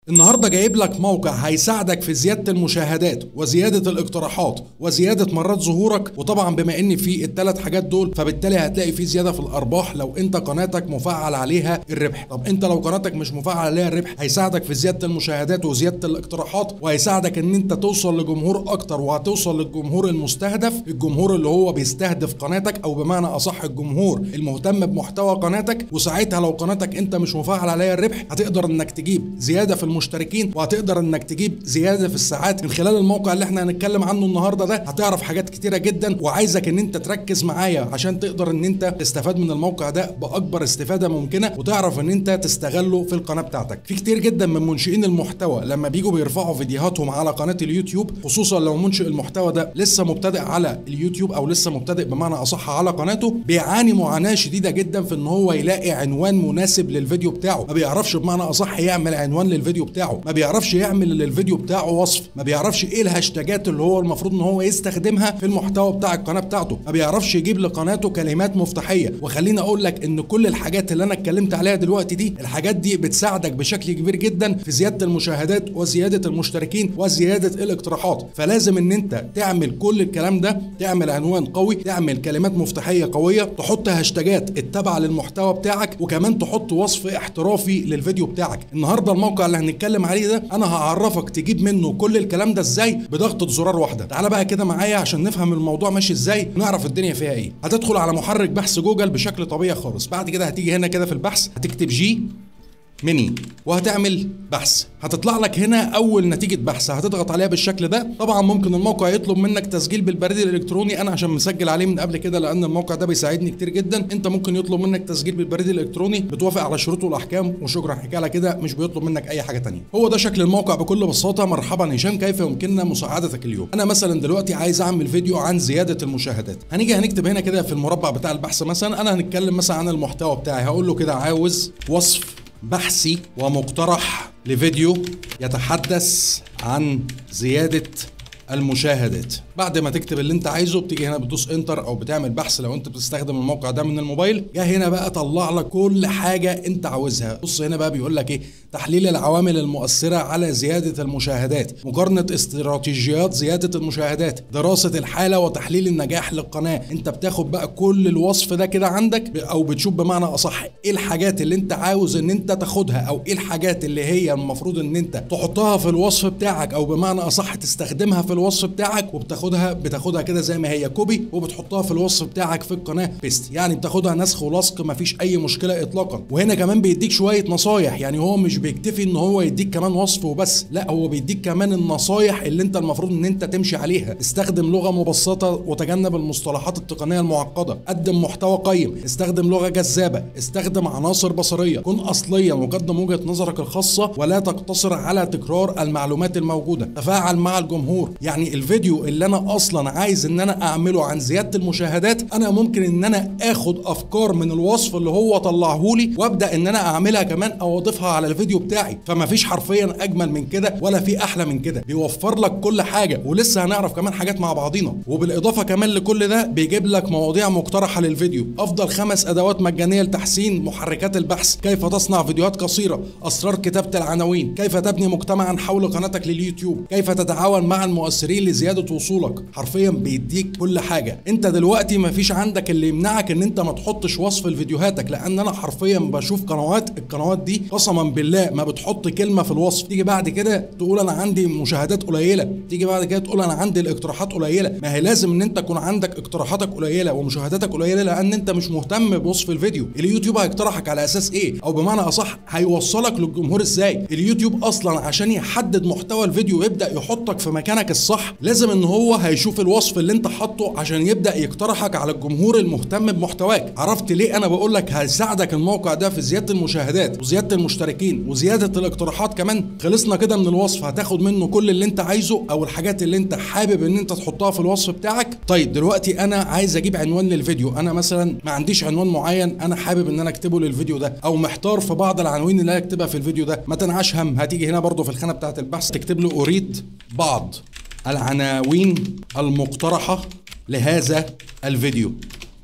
النهارده جايب لك موقع هيساعدك في زياده المشاهدات وزياده الاقتراحات وزياده مرات ظهورك وطبعا بما ان في الثلاث حاجات دول فبالتالي هتلاقي في زياده في الارباح لو انت قناتك مفعل عليها الربح طب انت لو قناتك مش مفعل عليها الربح هيساعدك في زياده المشاهدات وزياده الاقتراحات وهيساعدك ان انت توصل لجمهور اكتر وهتوصل للجمهور المستهدف الجمهور اللي هو بيستهدف قناتك او بمعنى اصح الجمهور المهتم بمحتوى قناتك وساعتها لو قناتك انت مش مفعل عليها الربح هتقدر انك تجيب زياده في المشتركين وهتقدر انك تجيب زياده في الساعات من خلال الموقع اللي احنا هنتكلم عنه النهارده ده هتعرف حاجات كتيره جدا وعايزك ان انت تركز معايا عشان تقدر ان انت تستفاد من الموقع ده باكبر استفاده ممكنه وتعرف ان انت تستغله في القناه بتاعتك في كتير جدا من منشئين المحتوى لما بيجوا بيرفعوا فيديوهاتهم على قناه اليوتيوب خصوصا لو منشئ المحتوى ده لسه مبتدئ على اليوتيوب او لسه مبتدئ بمعنى اصح على قناته بيعاني معاناه شديده جدا في ان هو يلاقي عنوان مناسب للفيديو بتاعه ما بيعرفش بمعنى اصح يعمل عنوان للفيديو بتاعه ما بيعرفش يعمل للفيديو بتاعه وصف ما بيعرفش ايه الهاشتاجات اللي هو المفروض ان هو يستخدمها في المحتوى بتاع القناه بتاعته ما بيعرفش يجيب لقناته كلمات مفتاحيه وخليني اقول لك ان كل الحاجات اللي انا اتكلمت عليها دلوقتي دي الحاجات دي بتساعدك بشكل كبير جدا في زياده المشاهدات وزياده المشتركين وزياده الاقتراحات فلازم ان انت تعمل كل الكلام ده تعمل عنوان قوي تعمل كلمات مفتاحيه قويه تحط هاشتاجات التابعه للمحتوى بتاعك وكمان تحط وصف احترافي للفيديو بتاعك النهارده الموقع اللي هنتكلم عليه ده انا هعرفك تجيب منه كل الكلام ده ازاي بضغطه زرار واحده تعالى بقى كده معايا عشان نفهم الموضوع ماشي ازاي ونعرف الدنيا فيها ايه هتدخل على محرك بحث جوجل بشكل طبيعي خالص بعد كده هتيجي هنا كده في البحث هتكتب جي ميني وهتعمل بحث هتطلع لك هنا اول نتيجه بحث هتضغط عليها بالشكل ده طبعا ممكن الموقع يطلب منك تسجيل بالبريد الالكتروني انا عشان مسجل عليه من قبل كده لان الموقع ده بيساعدني كتير جدا انت ممكن يطلب منك تسجيل بالبريد الالكتروني بتوافق على شروطه والاحكام وشكرا حكايه على كده مش بيطلب منك اي حاجه تانية هو ده شكل الموقع بكل بساطه مرحبا هشام كيف يمكننا مساعدتك اليوم انا مثلا دلوقتي عايز اعمل فيديو عن زياده المشاهدات هنيجي هنكتب هنا كده في المربع بتاع البحث مثلا انا هنتكلم مثلا عن المحتوى بتاعي هقول له كده عاوز وصف بحثي ومقترح لفيديو يتحدث عن زيادة المشاهدات بعد ما تكتب اللي انت عايزه بتيجي هنا بتدوس انتر او بتعمل بحث لو انت بتستخدم الموقع ده من الموبايل جه هنا بقى طلع لك كل حاجه انت عاوزها بص هنا بقى بيقول لك ايه تحليل العوامل المؤثره على زياده المشاهدات مقارنه استراتيجيات زياده المشاهدات دراسه الحاله وتحليل النجاح للقناه انت بتاخد بقى كل الوصف ده كده عندك او بتشوف بمعنى اصح ايه الحاجات اللي انت عاوز ان انت تاخدها او ايه الحاجات اللي هي المفروض ان انت تحطها في الوصف بتاعك او بمعنى اصح تستخدمها في الوصف بتاعك وبتاخدها بتاخدها كده زي ما هي كوبي وبتحطها في الوصف بتاعك في القناه بيست يعني بتاخدها نسخ ولصق مفيش اي مشكله اطلاقا وهنا كمان بيديك شويه نصايح يعني هو مش بيكتفي ان هو يديك كمان وصف وبس لا هو بيديك كمان النصايح اللي انت المفروض ان انت تمشي عليها استخدم لغه مبسطه وتجنب المصطلحات التقنيه المعقده قدم محتوى قيم استخدم لغه جذابه استخدم عناصر بصريه كن اصليا وقدم وجهه نظرك الخاصه ولا تقتصر على تكرار المعلومات الموجوده تفاعل مع الجمهور يعني الفيديو اللي انا اصلا عايز ان انا اعمله عن زياده المشاهدات انا ممكن ان انا اخد افكار من الوصف اللي هو طلعه لي وابدا ان انا اعملها كمان او اضيفها على الفيديو بتاعي فما فيش حرفيا اجمل من كده ولا في احلى من كده بيوفر لك كل حاجه ولسه هنعرف كمان حاجات مع بعضينا وبالاضافه كمان لكل ده بيجيب لك مواضيع مقترحه للفيديو افضل خمس ادوات مجانيه لتحسين محركات البحث كيف تصنع فيديوهات قصيره اسرار كتابه العناوين كيف تبني مجتمعا حول قناتك لليوتيوب كيف تتعاون مع المؤثرين لزياده وصولك حرفيا بيديك كل حاجه انت دلوقتي ما فيش عندك اللي يمنعك ان انت ما تحطش وصف لفيديوهاتك لان انا حرفيا بشوف قنوات القنوات دي قسما بالله ما بتحط كلمه في الوصف تيجي بعد كده تقول انا عندي مشاهدات قليله تيجي بعد كده تقول انا عندي الاقتراحات قليله ما هي لازم ان انت يكون عندك اقتراحاتك قليله ومشاهداتك قليله لان انت مش مهتم بوصف الفيديو اليوتيوب هيقترحك على اساس ايه او بمعنى اصح هيوصلك للجمهور ازاي اليوتيوب اصلا عشان يحدد محتوى الفيديو ويبدا يحطك في مكانك الصح لازم ان هو هيشوف الوصف اللي انت حاطه عشان يبدا يقترحك على الجمهور المهتم بمحتواك عرفت ليه انا بقول لك هيساعدك الموقع ده في زياده المشاهدات وزياده المشتركين وزياده الاقتراحات كمان خلصنا كده من الوصف هتاخد منه كل اللي انت عايزه او الحاجات اللي انت حابب ان انت تحطها في الوصف بتاعك طيب دلوقتي انا عايز اجيب عنوان للفيديو انا مثلا ما عنديش عنوان معين انا حابب ان انا اكتبه للفيديو ده او محتار في بعض العناوين اللي انا اكتبها في الفيديو ده ما تنعش هم هتيجي هنا برضو في الخانه بتاعه البحث تكتب له اريد بعض العناوين المقترحه لهذا الفيديو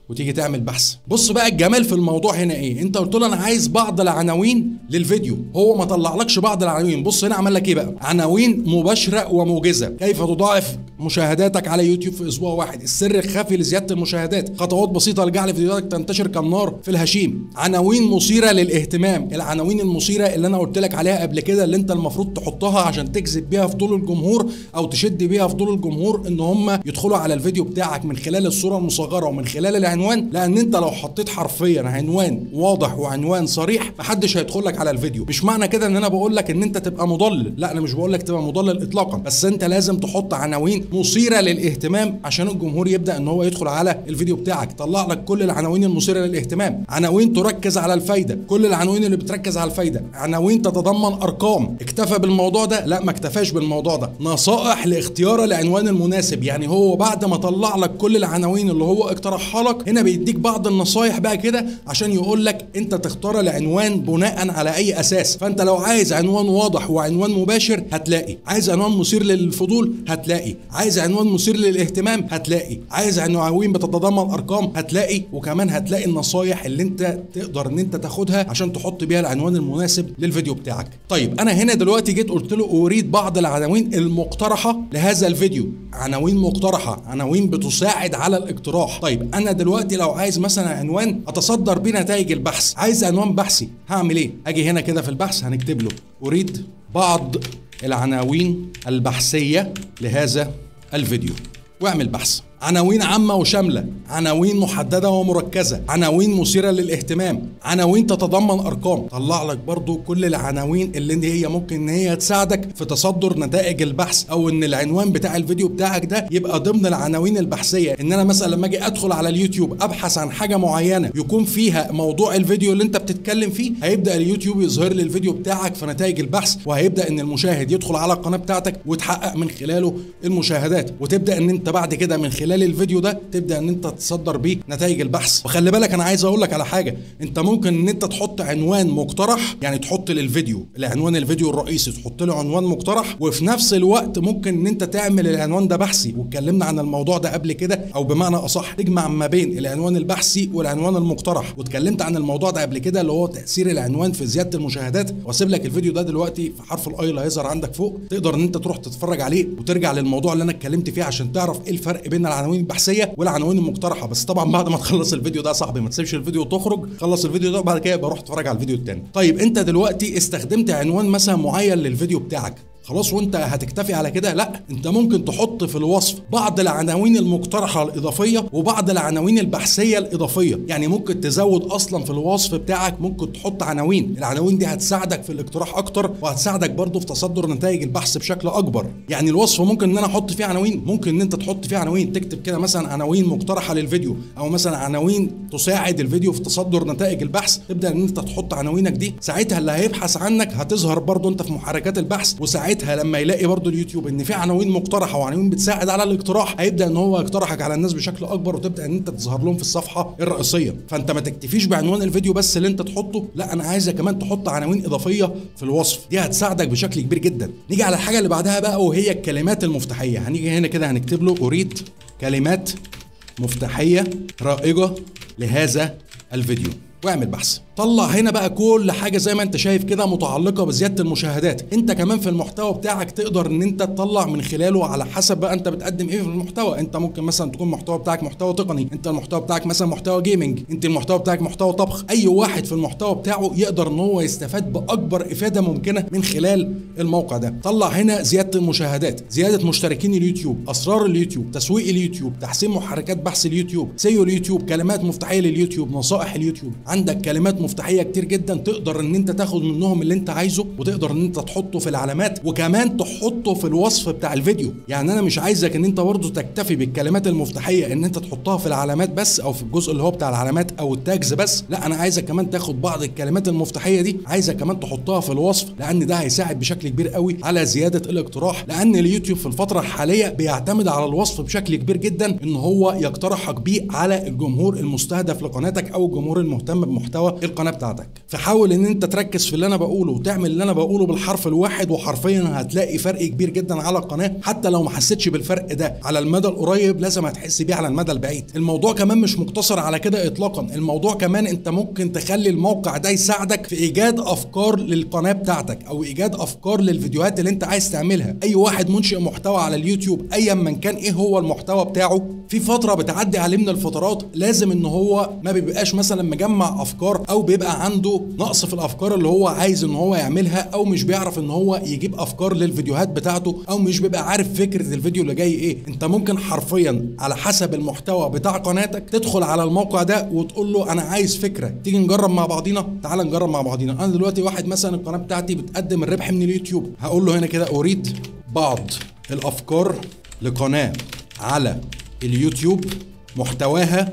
وتيجي تعمل بحث بص بقى الجمال في الموضوع هنا ايه انت قلت له انا عايز بعض العناوين للفيديو هو ما طلعلكش بعض العناوين بص هنا عمل لك ايه بقى عناوين مباشره وموجزه كيف تضاعف مشاهداتك على يوتيوب في اسبوع واحد السر الخفي لزياده المشاهدات خطوات بسيطه لجعل فيديوهاتك تنتشر كالنار في الهشيم عناوين مثيره للاهتمام العناوين المثيره اللي انا قلت لك عليها قبل كده اللي انت المفروض تحطها عشان تجذب بيها فضول الجمهور او تشد بيها فضول الجمهور ان هم يدخلوا على الفيديو بتاعك من خلال الصوره المصغره ومن خلال العنوان لان انت لو حطيت حرفيا عنوان واضح وعنوان صريح محدش هيدخل لك على الفيديو مش معنى كده ان انا بقول لك ان انت تبقى مضلل لا انا مش بقول لك تبقى مضلل اطلاقا بس انت لازم تحط عناوين مثيره للاهتمام عشان الجمهور يبدا ان هو يدخل على الفيديو بتاعك طلع لك كل العناوين المثيره للاهتمام عناوين تركز على الفايده كل العناوين اللي بتركز على الفايده عناوين تتضمن ارقام اكتفى بالموضوع ده لا ما اكتفاش بالموضوع ده نصائح لاختيار العنوان المناسب يعني هو بعد ما طلع لك كل العناوين اللي هو اقترحها لك هنا بيديك بعض النصائح بقى كده عشان يقول لك انت تختار العنوان بناء على اي اساس فانت لو عايز عنوان واضح وعنوان مباشر هتلاقي عايز عنوان مثير للفضول هتلاقي عايز عنوان مثير للاهتمام هتلاقي عايز عناوين بتتضمن ارقام هتلاقي وكمان هتلاقي النصايح اللي انت تقدر ان انت تاخدها عشان تحط بيها العنوان المناسب للفيديو بتاعك طيب انا هنا دلوقتي جيت قلت له اريد بعض العناوين المقترحه لهذا الفيديو عناوين مقترحه عناوين بتساعد على الاقتراح طيب انا دلوقتي لو عايز مثلا عنوان اتصدر بيه نتائج البحث عايز عنوان بحثي هعمل ايه اجي هنا كده في البحث هنكتب له اريد بعض العناوين البحثيه لهذا الفيديو واعمل بحث عناوين عامة وشاملة عناوين محددة ومركزة عناوين مثيرة للاهتمام عناوين تتضمن أرقام طلع لك برضو كل العناوين اللي هي ممكن إن هي تساعدك في تصدر نتائج البحث أو إن العنوان بتاع الفيديو بتاعك ده يبقى ضمن العناوين البحثية إن أنا مثلا لما أجي أدخل على اليوتيوب أبحث عن حاجة معينة يكون فيها موضوع الفيديو اللي أنت بتتكلم فيه هيبدأ اليوتيوب يظهر لي الفيديو بتاعك في نتائج البحث وهيبدأ إن المشاهد يدخل على القناة بتاعتك وتحقق من خلاله المشاهدات وتبدأ إن أنت بعد كده من خلال خلال الفيديو ده تبدا ان انت تصدر بيه نتائج البحث وخلي بالك انا عايز اقول لك على حاجه انت ممكن ان انت تحط عنوان مقترح يعني تحط للفيديو العنوان الفيديو الرئيسي تحط له عنوان مقترح وفي نفس الوقت ممكن ان انت تعمل العنوان ده بحثي واتكلمنا عن الموضوع ده قبل كده او بمعنى اصح تجمع ما بين العنوان البحثي والعنوان المقترح واتكلمت عن الموضوع ده قبل كده اللي هو تاثير العنوان في زياده المشاهدات واسيب لك الفيديو ده دلوقتي في حرف الاي اللي هيظهر عندك فوق تقدر ان انت تروح تتفرج عليه وترجع للموضوع اللي انا اتكلمت فيه عشان تعرف ايه الفرق بين العناوين البحثيه والعناوين المقترحه بس طبعا بعد ما تخلص الفيديو ده يا صاحبي ما تسيبش الفيديو وتخرج خلص الفيديو ده وبعد كده يبقى روح اتفرج على الفيديو التاني طيب انت دلوقتي استخدمت عنوان مثلا معين للفيديو بتاعك خلاص وانت هتكتفي على كده لا انت ممكن تحط في الوصف بعض العناوين المقترحه الاضافيه وبعض العناوين البحثيه الاضافيه يعني ممكن تزود اصلا في الوصف بتاعك ممكن تحط عناوين العناوين دي هتساعدك في الاقتراح اكتر وهتساعدك برضه في تصدر نتائج البحث بشكل اكبر يعني الوصف ممكن ان انا احط فيه عناوين ممكن ان انت تحط فيه عناوين تكتب كده مثلا عناوين مقترحه للفيديو او مثلا عناوين تساعد الفيديو في تصدر نتائج البحث تبدا ان انت تحط عناوينك دي ساعتها اللي هيبحث عنك هتظهر برضه انت في محركات البحث وساعتها ساعتها لما يلاقي برضو اليوتيوب ان في عناوين مقترحه وعناوين بتساعد على الاقتراح هيبدا ان هو يقترحك على الناس بشكل اكبر وتبدا ان انت تظهر لهم في الصفحه الرئيسيه فانت ما تكتفيش بعنوان الفيديو بس اللي انت تحطه لا انا عايزك كمان تحط عناوين اضافيه في الوصف دي هتساعدك بشكل كبير جدا نيجي على الحاجه اللي بعدها بقى وهي الكلمات المفتاحيه هنيجي هنا كده هنكتب له اريد كلمات مفتاحيه رائجه لهذا الفيديو واعمل بحث طلع هنا بقى كل حاجه زي ما انت شايف كده متعلقه بزياده المشاهدات انت كمان في المحتوى بتاعك تقدر ان انت تطلع من خلاله على حسب بقى انت بتقدم ايه في المحتوى انت ممكن مثلا تكون المحتوى بتاعك محتوى تقني انت المحتوى بتاعك مثلا محتوى جيمنج انت المحتوى بتاعك محتوى طبخ اي واحد في المحتوى بتاعه يقدر ان هو يستفاد باكبر افاده ممكنه من خلال الموقع ده طلع هنا زياده المشاهدات زياده مشتركين اليوتيوب اسرار اليوتيوب تسويق اليوتيوب تحسين محركات بحث اليوتيوب سيو اليوتيوب كلمات مفتاحيه لليوتيوب نصائح اليوتيوب عندك كلمات مفتاحيه كتير جدا تقدر ان انت تاخد منهم اللي انت عايزه وتقدر ان انت تحطه في العلامات وكمان تحطه في الوصف بتاع الفيديو يعني انا مش عايزك ان انت برضه تكتفي بالكلمات المفتاحيه ان انت تحطها في العلامات بس او في الجزء اللي هو بتاع العلامات او التاجز بس لا انا عايزك كمان تاخد بعض الكلمات المفتاحيه دي عايزك كمان تحطها في الوصف لان ده هيساعد بشكل كبير قوي على زياده الاقتراح لان اليوتيوب في الفتره الحاليه بيعتمد على الوصف بشكل كبير جدا ان هو يقترحك بيه على الجمهور المستهدف لقناتك او الجمهور المهتم بمحتوى القناه القناه بتاعتك فحاول ان انت تركز في اللي انا بقوله وتعمل اللي انا بقوله بالحرف الواحد وحرفيا هتلاقي فرق كبير جدا على القناه حتى لو ما حسيتش بالفرق ده على المدى القريب لازم هتحس بيه على المدى البعيد الموضوع كمان مش مقتصر على كده اطلاقا الموضوع كمان انت ممكن تخلي الموقع ده يساعدك في ايجاد افكار للقناه بتاعتك او ايجاد افكار للفيديوهات اللي انت عايز تعملها اي واحد منشئ محتوى على اليوتيوب ايا من كان ايه هو المحتوى بتاعه في فتره بتعدي عليه من الفترات لازم ان هو ما بيبقاش مثلا مجمع افكار او بيبقى عنده نقص في الافكار اللي هو عايز ان هو يعملها او مش بيعرف ان هو يجيب افكار للفيديوهات بتاعته او مش بيبقى عارف فكره الفيديو اللي جاي ايه انت ممكن حرفيا على حسب المحتوى بتاع قناتك تدخل على الموقع ده وتقول له انا عايز فكره تيجي نجرب مع بعضينا تعال نجرب مع بعضينا انا دلوقتي واحد مثلا القناه بتاعتي بتقدم الربح من اليوتيوب هقول له هنا كده اريد بعض الافكار لقناه على اليوتيوب محتواها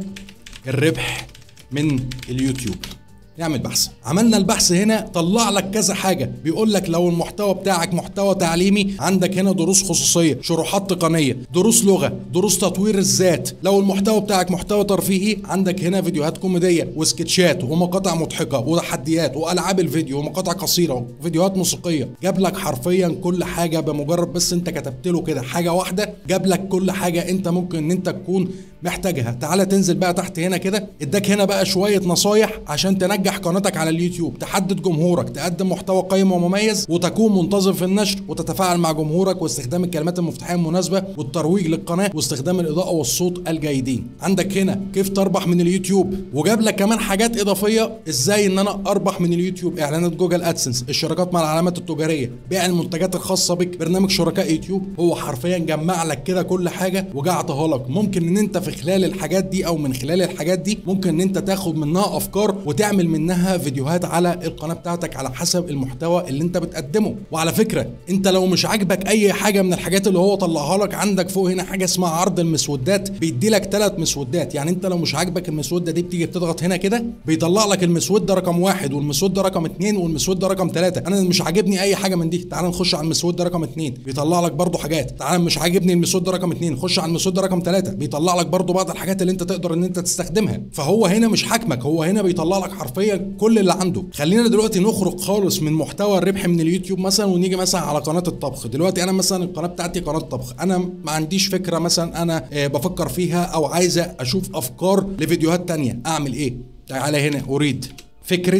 الربح من اليوتيوب نعمل بحث عملنا البحث هنا طلع لك كذا حاجة بيقول لك لو المحتوى بتاعك محتوى تعليمي عندك هنا دروس خصوصية شروحات تقنية دروس لغة دروس تطوير الذات لو المحتوى بتاعك محتوى ترفيهي عندك هنا فيديوهات كوميدية وسكتشات ومقاطع مضحكة وتحديات والعاب الفيديو ومقاطع قصيرة وفيديوهات موسيقية جاب لك حرفيا كل حاجة بمجرد بس انت كتبت له كده حاجة واحدة جاب لك كل حاجة انت ممكن ان انت تكون محتاجها تعالى تنزل بقى تحت هنا كده اداك هنا بقى شويه نصايح عشان تنجح قناتك على اليوتيوب تحدد جمهورك تقدم محتوى قيم ومميز وتكون منتظم في النشر وتتفاعل مع جمهورك واستخدام الكلمات المفتاحيه المناسبه والترويج للقناه واستخدام الاضاءه والصوت الجيدين عندك هنا كيف تربح من اليوتيوب وجاب لك كمان حاجات اضافيه ازاي ان انا اربح من اليوتيوب اعلانات جوجل ادسنس الشراكات مع العلامات التجاريه بيع المنتجات الخاصه بك برنامج شركاء يوتيوب هو حرفيا جمع لك كده كل حاجه وجعتها لك ممكن ان انت في خلال الحاجات دي او من خلال الحاجات دي ممكن ان انت تاخد منها افكار وتعمل منها فيديوهات على القناه بتاعتك على حسب المحتوى اللي انت بتقدمه وعلى فكره انت لو مش عاجبك اي حاجه من الحاجات اللي هو طلعها لك عندك فوق هنا حاجه اسمها عرض المسودات بيدي لك ثلاث مسودات يعني انت لو مش عاجبك المسوده دي بتيجي بتضغط هنا كده بيطلع لك المسود ده رقم واحد والمسود ده رقم اثنين والمسود ده رقم ثلاثه انا مش عاجبني اي حاجه من دي تعال نخش على المسود ده رقم اثنين بيطلع لك برضو حاجات تعال مش عاجبني المسود ده رقم اثنين خش على المسود ده رقم ثلاثه بيطلع لك برضو بعض الحاجات اللي انت تقدر ان انت تستخدمها فهو هنا مش حاكمك هو هنا بيطلع لك حرفيا كل اللي عنده خلينا دلوقتي نخرج خالص من محتوى الربح من اليوتيوب مثلا ونيجي مثلا على قناه الطبخ دلوقتي انا مثلا القناه بتاعتي قناه طبخ انا ما عنديش فكره مثلا انا آه، بفكر فيها او عايزه اشوف افكار لفيديوهات تانية اعمل ايه تعالى هنا اريد فكره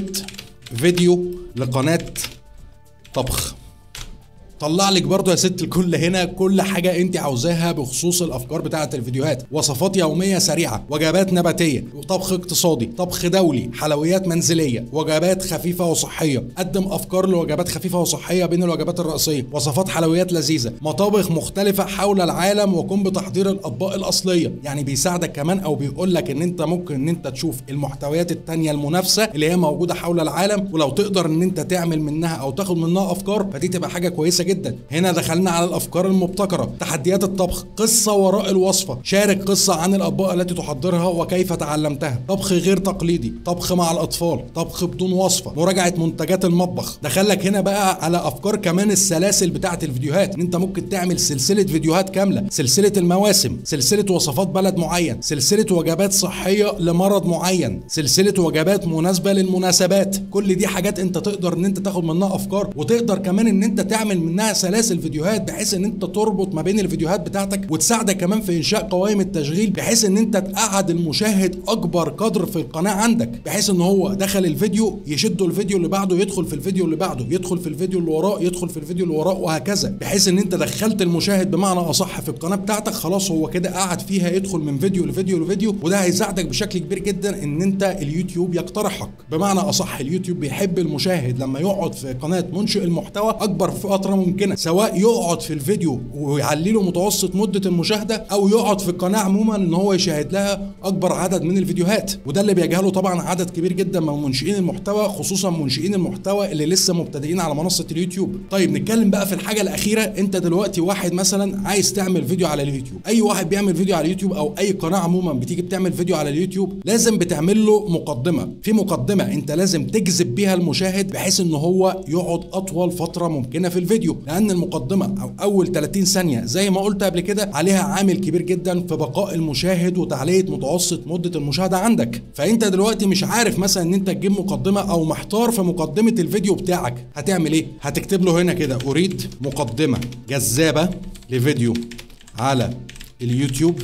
فيديو لقناه طبخ طلع لك برضو يا ست الكل هنا كل حاجة انت عاوزاها بخصوص الافكار بتاعة الفيديوهات وصفات يومية سريعة وجبات نباتية طبخ اقتصادي طبخ دولي حلويات منزلية وجبات خفيفة وصحية قدم افكار لوجبات خفيفة وصحية بين الوجبات الرئيسية وصفات حلويات لذيذة مطابخ مختلفة حول العالم وقم بتحضير الاطباق الاصلية يعني بيساعدك كمان او بيقول لك ان انت ممكن ان انت تشوف المحتويات التانية المنافسة اللي هي موجودة حول العالم ولو تقدر ان انت تعمل منها او تاخد منها افكار فدي تبقى حاجة كويسة جدا هنا دخلنا على الافكار المبتكره تحديات الطبخ قصه وراء الوصفه شارك قصه عن الاطباق التي تحضرها وكيف تعلمتها طبخ غير تقليدي طبخ مع الاطفال طبخ بدون وصفه مراجعه منتجات المطبخ دخلك هنا بقى على افكار كمان السلاسل بتاعه الفيديوهات ان انت ممكن تعمل سلسله فيديوهات كامله سلسله المواسم سلسله وصفات بلد معين سلسله وجبات صحيه لمرض معين سلسله وجبات مناسبه للمناسبات كل دي حاجات انت تقدر ان انت تاخد منها افكار وتقدر كمان ان انت تعمل منها سلاسل فيديوهات بحيث ان انت تربط ما بين الفيديوهات بتاعتك وتساعدك كمان في انشاء قوائم التشغيل بحيث ان انت تقعد المشاهد اكبر قدر في القناه عندك بحيث ان هو دخل الفيديو يشده الفيديو اللي بعده يدخل في الفيديو اللي بعده يدخل في الفيديو اللي وراه يدخل في الفيديو اللي وراه وهكذا بحيث ان انت دخلت المشاهد بمعنى اصح في القناه بتاعتك خلاص هو كده قعد فيها يدخل من فيديو لفيديو لفيديو وده هيساعدك بشكل كبير جدا ان انت اليوتيوب يقترحك بمعنى اصح اليوتيوب بيحب المشاهد لما يقعد في قناه منشئ المحتوى اكبر فتره ممكنه سواء يقعد في الفيديو ويعلي له متوسط مده المشاهده او يقعد في القناه عموما ان هو يشاهد لها اكبر عدد من الفيديوهات وده اللي بيجهله طبعا عدد كبير جدا من منشئين المحتوى خصوصا منشئين المحتوى اللي لسه مبتدئين على منصه اليوتيوب طيب نتكلم بقى في الحاجه الاخيره انت دلوقتي واحد مثلا عايز تعمل فيديو على اليوتيوب اي واحد بيعمل فيديو على اليوتيوب او اي قناه عموما بتيجي بتعمل فيديو على اليوتيوب لازم بتعمل له مقدمه في مقدمه انت لازم تجذب بيها المشاهد بحيث ان هو يقعد اطول فتره ممكنه في الفيديو الفيديو لان المقدمه او اول 30 ثانيه زي ما قلت قبل كده عليها عامل كبير جدا في بقاء المشاهد وتعليه متوسط مده المشاهده عندك فانت دلوقتي مش عارف مثلا ان انت تجيب مقدمه او محتار في مقدمه الفيديو بتاعك هتعمل ايه هتكتب له هنا كده اريد مقدمه جذابه لفيديو على اليوتيوب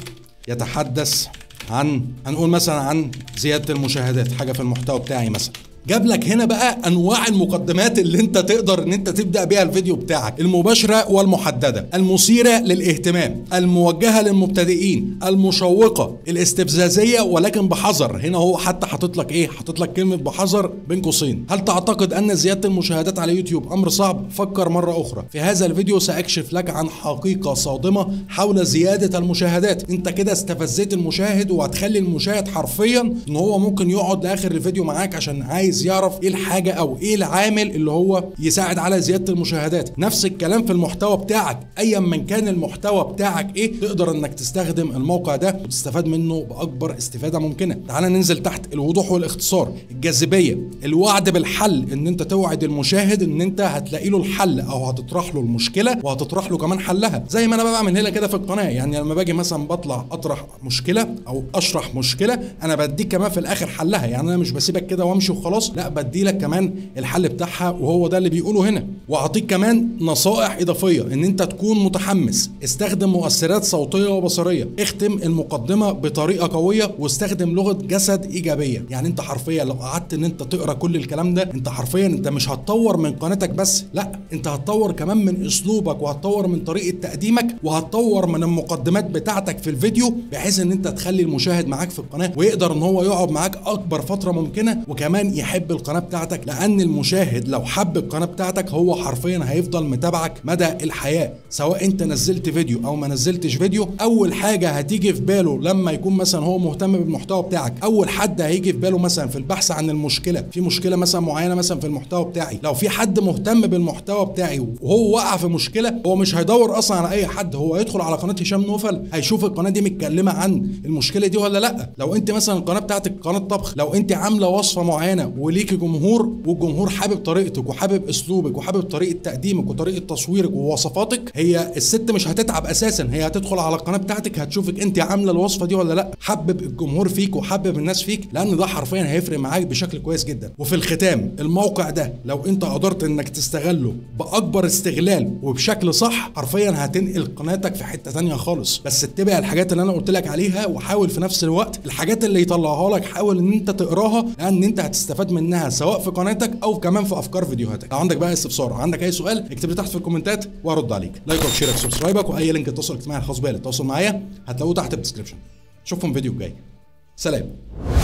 يتحدث عن هنقول مثلا عن زياده المشاهدات حاجه في المحتوى بتاعي مثلا جاب لك هنا بقى انواع المقدمات اللي انت تقدر ان انت تبدا بيها الفيديو بتاعك المباشره والمحدده المثيره للاهتمام الموجهه للمبتدئين المشوقه الاستفزازيه ولكن بحذر هنا هو حتى حاطط لك ايه حاطط لك كلمه بحذر بين قوسين هل تعتقد ان زياده المشاهدات على يوتيوب امر صعب فكر مره اخرى في هذا الفيديو ساكشف لك عن حقيقه صادمه حول زياده المشاهدات انت كده استفزيت المشاهد وهتخلي المشاهد حرفيا ان هو ممكن يقعد لاخر الفيديو معاك عشان عايز عايز يعرف ايه الحاجه او ايه العامل اللي هو يساعد على زياده المشاهدات نفس الكلام في المحتوى بتاعك ايا من كان المحتوى بتاعك ايه تقدر انك تستخدم الموقع ده وتستفاد منه باكبر استفاده ممكنه تعال ننزل تحت الوضوح والاختصار الجاذبيه الوعد بالحل ان انت توعد المشاهد ان انت هتلاقي له الحل او هتطرح له المشكله وهتطرح له كمان حلها زي ما انا بعمل هنا كده في القناه يعني لما باجي مثلا بطلع اطرح مشكله او اشرح مشكله انا بديك كمان في الاخر حلها يعني انا مش بسيبك كده وامشي وخلاص لا بدي لك كمان الحل بتاعها وهو ده اللي بيقوله هنا واعطيك كمان نصائح اضافيه ان انت تكون متحمس استخدم مؤثرات صوتيه وبصريه اختم المقدمه بطريقه قويه واستخدم لغه جسد ايجابيه يعني انت حرفيا لو قعدت ان انت تقرا كل الكلام ده انت حرفيا انت مش هتطور من قناتك بس لا انت هتطور كمان من اسلوبك وهتطور من طريقه تقديمك وهتطور من المقدمات بتاعتك في الفيديو بحيث ان انت تخلي المشاهد معاك في القناه ويقدر ان هو يقعد معاك اكبر فتره ممكنه وكمان يحب القناه بتاعتك لان المشاهد لو حب القناه بتاعتك هو حرفيا هيفضل متابعك مدى الحياه سواء انت نزلت فيديو او ما نزلتش فيديو اول حاجه هتيجي في باله لما يكون مثلا هو مهتم بالمحتوى بتاعك اول حد هيجي في باله مثلا في البحث عن المشكله في مشكله مثلا معينه مثلا في المحتوى بتاعي لو في حد مهتم بالمحتوى بتاعي وهو وقع في مشكله هو مش هيدور اصلا على اي حد هو هيدخل على قناه هشام نوفل هيشوف القناه دي متكلمه عن المشكله دي ولا لا لو انت مثلا القناه بتاعتك قناه طبخ لو انت عامله وصفه معينه وليكي جمهور والجمهور حابب طريقتك وحابب اسلوبك وحابب طريقه تقديمك وطريقه تصويرك ووصفاتك هي الست مش هتتعب اساسا هي هتدخل على القناه بتاعتك هتشوفك انت عامله الوصفه دي ولا لا حبب الجمهور فيك وحبب الناس فيك لان ده حرفيا هيفرق معاك بشكل كويس جدا وفي الختام الموقع ده لو انت قدرت انك تستغله باكبر استغلال وبشكل صح حرفيا هتنقل قناتك في حته تانية خالص بس اتبع الحاجات اللي انا قلت لك عليها وحاول في نفس الوقت الحاجات اللي يطلعها لك حاول ان انت تقراها لان انت هتستفاد منها سواء في قناتك او كمان في افكار فيديوهاتك لو عندك بقى استفسار عندك اي سؤال اكتب لي تحت في الكومنتات وارد عليك لايك وشيرك سبسكرايبك واي لينك التواصل الاجتماعي الخاص بيا للتواصل معايا هتلاقوه تحت الديسكربشن اشوفكم فيديو جاي سلام